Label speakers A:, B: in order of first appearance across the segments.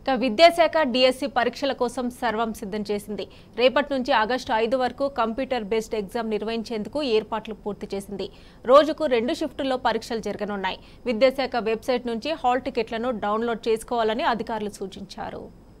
A: ఇక విద్యాశాఖ డిఎస్సి పరీక్షల కోసం సర్వం సిద్ధం చేసింది రేపటి నుంచి ఆగస్టు ఐదు వరకు కంప్యూటర్ బేస్డ్ ఎగ్జామ్ నిర్వహించేందుకు ఏర్పాట్లు పూర్తి చేసింది రోజుకు రెండు షిఫ్టుల్లో పరీక్షలు జరగనున్నాయి విద్యాశాఖ వెబ్సైట్ నుంచి హాల్ టికెట్లను డౌన్లోడ్ చేసుకోవాలని అధికారులు సూచించారు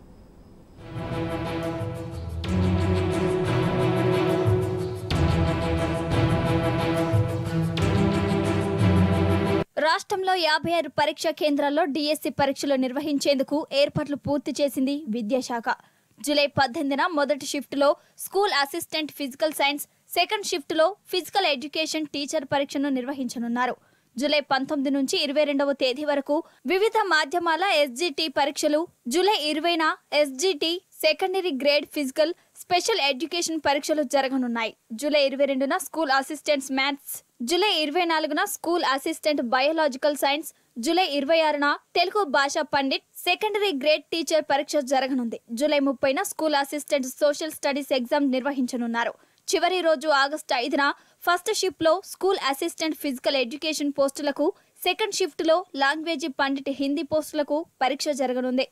B: రాష్ట్రంలో యాభై ఆరు పరీక్షా కేంద్రాల్లో డిఎస్సి పరీక్షలు నిర్వహించేందుకు ఏర్పాట్లు పూర్తి చేసింది విద్యాశాఖ జూలై పద్దెనిమిదిన మొదటి షిఫ్ట్లో school assistant physical science second షిఫ్ట్లో ఫిజికల్ ఎడ్యుకేషన్ టీచర్ పరీక్షను నిర్వహించనున్నారు జూలై పంతొమ్మిది నుంచి ఇరవై రెండవ తేదీ వరకు వివిధ మాధ్యమాల ఎస్జిటి పరీక్షలు జూలై ఇరవైన SGT secondary grade physical special education పరీక్షలు జరగనున్నాయి జూలై ఇరవై రెండున స్కూల్ అసిస్టెంట్స్ మ్యాథ్స్ జూలై ఇరవై నాలుగున school assistant biological science July ఇరవై ఆరున తెలుగు భాషా పండిట్ సెకండరీ గ్రేడ్ టీచర్ పరీక్ష జరగనుంది జూలై ముప్పైన school assistant social studies exam నిర్వహించనున్నారు చివరి రోజు ఆగస్టు ఐదున ఫస్ట్ షిఫ్ట్ లో స్కూల్ అసిస్టెంట్ ఫిజికల్ ఎడ్యుకేషన్ పోస్టులకు సెకండ్ షిఫ్ట్ లో లాంగ్వేజీ పండిట్ హిందీ పోస్టులకు పరీక్ష జరగనుంది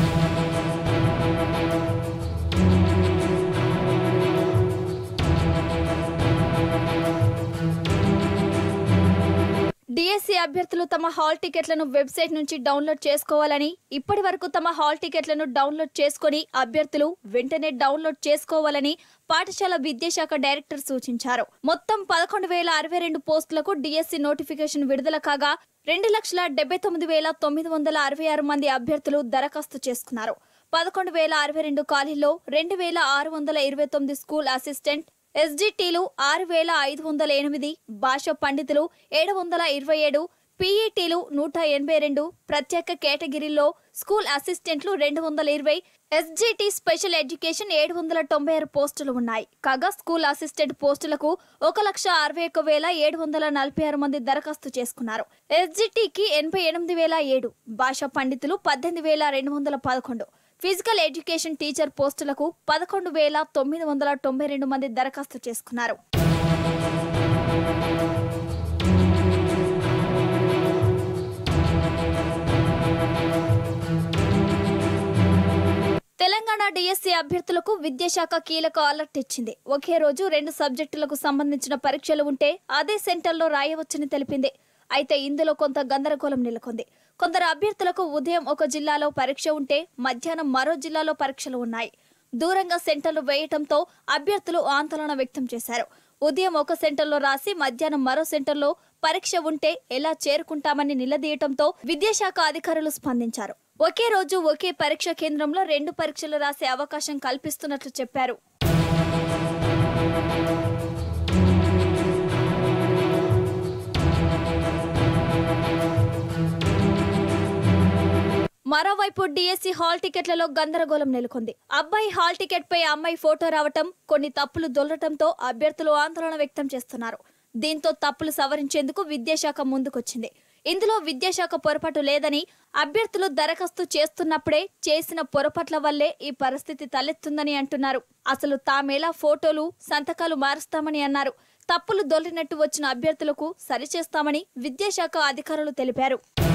B: డిఎస్సి అభ్యర్థులు తమ హాల్ టికెట్లను వెబ్సైట్ నుంచి డౌన్లోడ్ చేసుకోవాలని ఇప్పటి వరకు తమ హాల్ టికెట్లను డౌన్లోడ్ చేసుకుని అభ్యర్థులు వెంటనే డౌన్లోడ్ చేసుకోవాలని పాఠశాల విద్యాశాఖ డైరెక్టర్ సూచించారు మొత్తం పదకొండు వేల అరవై రెండు పోస్టులకు డిఎస్సి నోటిఫికేషన్ విడుదల కాగా రెండు లక్షల డెబ్బై తొమ్మిది వేల తొమ్మిది వందల అరవై ఆరు మంది అభ్యర్థులు దరఖాస్తు చేసుకున్నారు పదకొండు వేల అరవై రెండు ఖాళీల్లో రెండు వేల ఆరు వందల ఇరవై తొమ్మిది స్కూల్ అసిస్టెంట్ ఎస్జిటీలు ఆరు వేల ఐదు వందల ఎనిమిది భాష పండితులు ఏడు వందల ఇరవై ఏడు పీఈటీలు నూట ఎనభై రెండు ప్రత్యేక కేటగిరీల్లో స్కూల్ అసిస్టెంట్లు రెండు వందల ఇరవై ఎస్జిటి స్పెషల్ ఎడ్యుకేషన్ ఏడు వందల తొంభై ఆరు పోస్టులు ఉన్నాయి కాగా స్కూల్ అసిస్టెంట్ పోస్టులకు ఒక లక్ష అరవై ఒక్క వేల ఏడు వందల నలభై ఆరు మంది దరఖాస్తు చేసుకున్నారు ఎస్జిటికి ఎనభై ఎనిమిది వేల ఏడు భాషా పండితులు పద్దెనిమిది వేల రెండు వందల పదకొండు ఫిజికల్ ఎడ్యుకేషన్ టీచర్ పోస్టులకు పదకొండు వేల తొమ్మిది వందల తొంభై రెండు మంది దరఖాస్తు చేసుకున్నారు తెలంగాణ డిఎస్సి అభ్యర్థులకు విద్యాశాఖ కీలక అలర్ట్ ఇచ్చింది ఒకే రోజు రెండు సబ్జెక్టులకు సంబంధించిన పరీక్షలు ఉంటే అదే సెంటర్లో రాయవచ్చని తెలిపింది అయితే ఇందులో కొంత గందరగోళం నెలకొంది కొందరు అభ్యర్థులకు ఉదయం ఒక జిల్లాలో పరీక్ష ఉంటే మధ్యాహ్నం మరో జిల్లాలో పరీక్షలు ఉన్నాయి దూరంగా సెంటర్లు వేయటంతో అభ్యర్థులు ఆందోళన వ్యక్తం చేశారు ఉదయం ఒక సెంటర్లో రాసి మధ్యాహ్నం మరో సెంటర్లో పరీక్ష ఉంటే ఎలా చేరుకుంటామని నిలదీయటంతో విద్యాశాఖ అధికారులు స్పందించారు ఒకే రోజు ఒకే పరీక్ష కేంద్రంలో రెండు పరీక్షలు రాసే అవకాశం కల్పిస్తున్నట్లు చెప్పారు మరోవైపు డిఎస్సి హాల్ టికెట్లలో గందరగోళం నెలకొంది అబ్బాయి హాల్ టికెట్ పై అమ్మాయి ఫోటో రావటం కొన్ని తప్పులు దొల్లటంతో అభ్యర్థులు ఆందోళన వ్యక్తం చేస్తున్నారు దీంతో తప్పులు సవరించేందుకు విద్యాశాఖ ముందుకొచ్చింది ఇందులో విద్యాశాఖ పొరపాటు లేదని అభ్యర్థులు దరఖాస్తు చేస్తున్నప్పుడే చేసిన పొరపాట్ల వల్లే ఈ పరిస్థితి తలెత్తుందని అంటున్నారు అసలు తామేలా ఫోటోలు సంతకాలు మారుస్తామని అన్నారు తప్పులు దొల్లినట్టు వచ్చిన అభ్యర్థులకు సరిచేస్తామని విద్యాశాఖ అధికారులు తెలిపారు